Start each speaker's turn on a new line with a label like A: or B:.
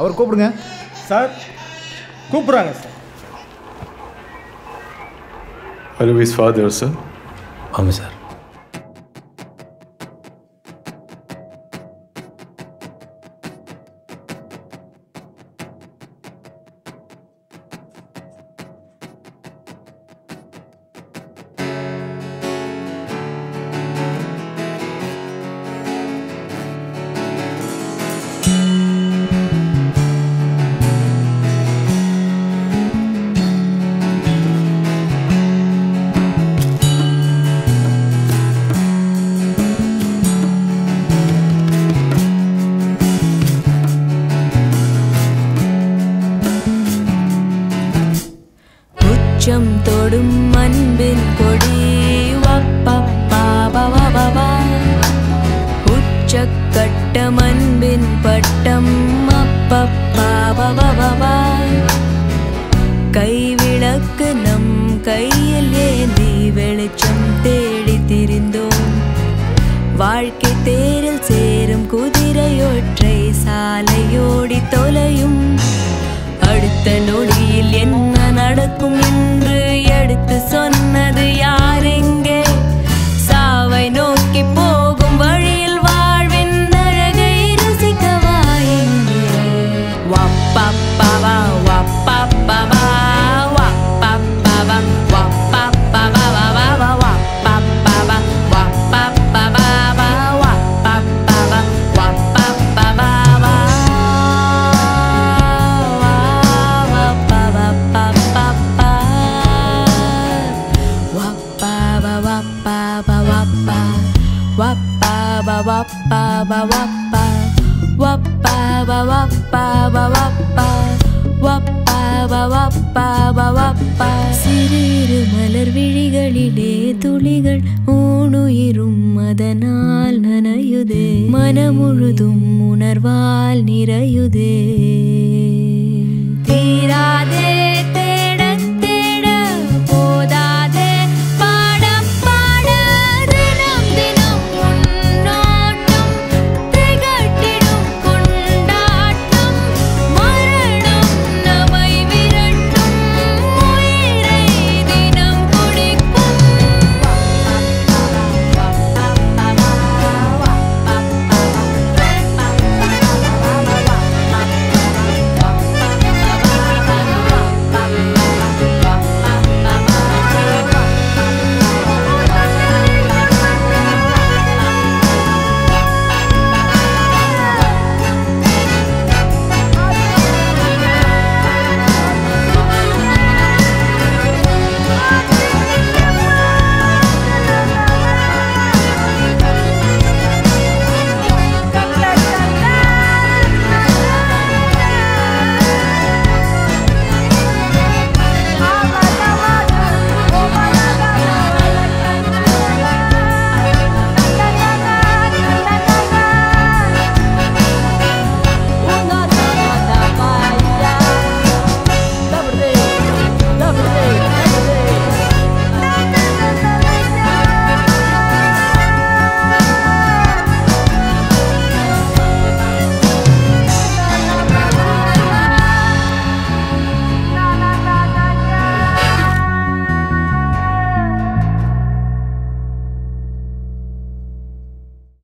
A: அவர் கூப்பிடுங்க
B: சார் கூப்பிட்றாங்க sir
C: Are you his father, sir?
D: ஆமாம் சார்
E: உச்சம் தொடும் அன்பின் கொடி வப்பப்பாவவவவா. உச்சக்கட்டம் அன்பின் பட்டம் அப்பப்பாவவவவா. கைவிளக்கு நம் கையில் ஏந்தி வெளிச்சம் தேடி திரிந்தோம் வாழ்க்கை தேரில் சேரும் குதிரையொற்றை சாலையோடி தொலையும் அடுத்த நொடியில் என்ன நடக்கும் என்று எடுத்து சொன்னது யாரெங்கே சாவை நோக்கி போகும் வழியில் வாழ்வின் அழகை ரசிக்கவா எங்கே வப்பப்பவா வப்பப்பவா வப்பப்பவா வப்பப்பவா வப்பப்பவா வப்பப்பவா வப்பப்பவா சிறு மலர் விழிகளிலே துளிகள் ஊனுயிரும் அதனால் நனையுதே மனமுழுதும் உணர்வால் நிறையுதே தீராத